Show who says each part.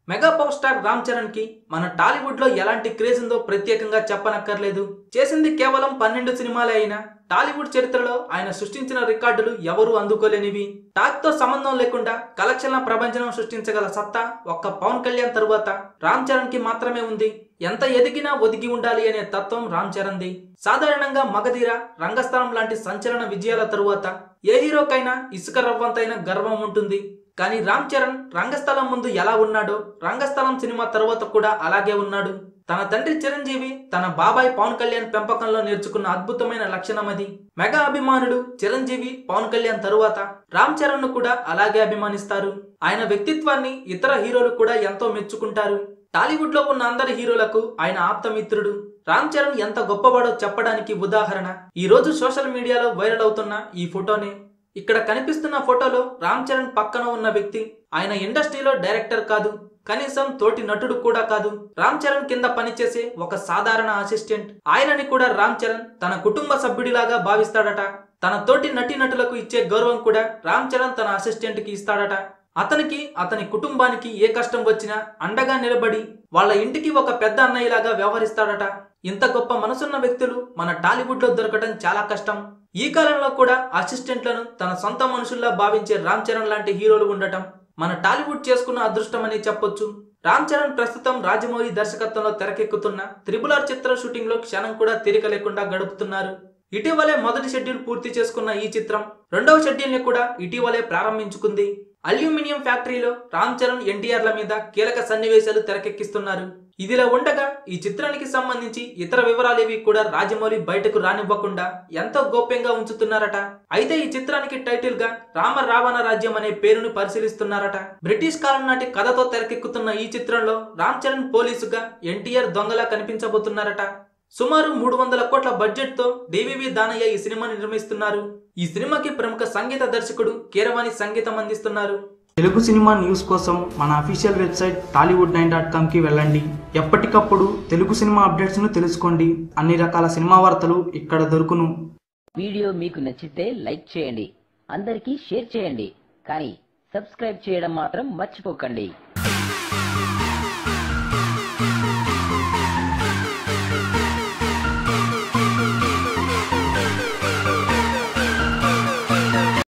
Speaker 1: mega power star Ram Charan కి మన టాలీవుడ్ లో ఎలాంటి క్రేజ్ ఉందో ప్రత్యేకంగా చెప్పనక్కర్లేదు చేసింది కేవలం పన్నెండు సినిమాలే అయినా టాలీవుడ్ చరిత్రలో ఆయన సృష్టించిన రికార్డులు ఎవరూ అందుకోలేనివి టాక్ తో సంబంధం లేకుండా కలెక్షన్ల ప్రపంచం సృష్టించగల సత్తా ఒక్క పవన్ కళ్యాణ్ తరువాత రామ్ చరణ్ కి మాత్రమే ఉంది ఎంత ఎదిగినా ఒదిగి ఉండాలి అనే తత్వం రామ్ చరణ్ది సాధారణంగా మగధీర రంగస్థలం లాంటి సంచలన విజయాల తరువాత ఏ హీరోకైనా ఇసుక రవ్వంతైన గర్వం ఉంటుంది కానీ రామ్ చరణ్ రంగస్థలం ముందు ఎలా ఉన్నాడో రంగస్థలం సినిమా తరువాత కూడా అలాగే ఉన్నాడు తన తండ్రి చిరంజీవి తన బాబాయ్ పవన్ కళ్యాణ్ పెంపకంలో నేర్చుకున్న అద్భుతమైన లక్షణం అది మెగా అభిమానులు చిరంజీవి పవన్ కళ్యాణ్ తరువాత రామ్ చరణ్ ను కూడా అలాగే అభిమానిస్తారు ఆయన వ్యక్తిత్వాన్ని ఇతర హీరోలు కూడా ఎంతో మెచ్చుకుంటారు టాలీవుడ్ లో ఉన్న అందరి హీరోలకు ఆయన ఆప్తమిత్రుడు రామ్ చరణ్ ఎంత గొప్పవాడో చెప్పడానికి ఉదాహరణ ఈ రోజు సోషల్ మీడియాలో వైరల్ అవుతున్న ఈ ఫోటోనే ఇక్కడ కనిపిస్తున్న ఫోటోలో రామ్ చరణ్ పక్కన ఉన్న వ్యక్తి ఆయన ఇండస్ట్రీలో డైరెక్టర్ కాదు కనీసం తోటి నటుడు కూడా కాదు రామ్ చరణ్ కింద పనిచేసే ఒక సాధారణ అసిస్టెంట్ ఆయనని కూడా రామ్ చరణ్ తన కుటుంబ సభ్యుడిలాగా భావిస్తాడట తన తోటి నటి నటులకు ఇచ్చే గౌరవం కూడా రామ్ చరణ్ తన అసిస్టెంట్ కి ఇస్తాడట అతనికి అతని కుటుంబానికి ఏ కష్టం వచ్చినా అండగా నిలబడి వాళ్ళ ఇంటికి ఒక పెద్ద అన్నయ్యలాగా వ్యవహరిస్తాడట ఇంత గొప్ప మనసున్న వ్యక్తులు మన టాలీవుడ్ లో దొరకటం చాలా కష్టం ఈ కాలంలో కూడా అసిస్టెంట్లను తన సొంత మనుషుల్లా భావించే రామ్ చరణ్ లాంటి హీరోలు ఉండటం మన టాలీవుడ్ చేసుకున్న అదృష్టం అని చెప్పొచ్చు రామ్ చరణ్ ప్రస్తుతం రాజమౌళి దర్శకత్వంలో తెరకెక్కుతున్న త్రిబుల్ ఆర్ చిత్ర షూటింగ్ లో క్షణం కూడా తీరిక లేకుండా గడుపుతున్నారు ఇటీవలే మొదటి షెడ్యూల్ పూర్తి చేసుకున్న ఈ చిత్రం రెండవ షెడ్యూల్ ని కూడా ఇటీవలే ప్రారంభించుకుంది అల్యూమినియం ఫ్యాక్టరీలో రామ్ చరణ్ ఎన్టీఆర్ల మీద కీలక సన్నివేశాలు తెరకెక్కిస్తున్నారు ఇదిలా ఉండగా ఈ చిత్రానికి సంబంధించి ఇతర వివరాలేవి కూడా రాజమౌళి బయటకు రానివ్వకుండా ఎంతో గోప్యంగా ఉంచుతున్నారట అయితే ఈ చిత్రానికి టైటిల్ గా రామ రావణ రాజ్యం అనే పేరును పరిశీలిస్తున్నారట బ్రిటిష్ కాలం నాటి కథతో తెరకెక్కుతున్న ఈ చిత్రంలో రామ్ చరణ్ పోలీసుగా ఎన్టీఆర్ దొంగలా కనిపించబోతున్నారట సుమారు మూడు వందల కోట్ల బడ్జెట్ తో డివివి దానయ్య ఈ సినిమాని నిర్మిస్తున్నారు ఈ సినిమాకి ప్రముఖ సంగీత దర్శకుడు కీరవాణి సంగీతం అందిస్తున్నారు తెలుగు సినిమా న్యూస్ కోసం మన official website Tollywood nine dot కామ్కి వెళ్ళండి ఎప్పటికప్పుడు తెలుగు సినిమా అప్డేట్స్ను తెలుసుకోండి అన్ని రకాల సినిమా వార్తలు ఇక్కడ దొరుకును
Speaker 2: వీడియో మీకు నచ్చితే లైక్ చేయండి అందరికీ షేర్ చేయండి కానీ సబ్స్క్రైబ్ చేయడం మాత్రం మర్చిపోకండి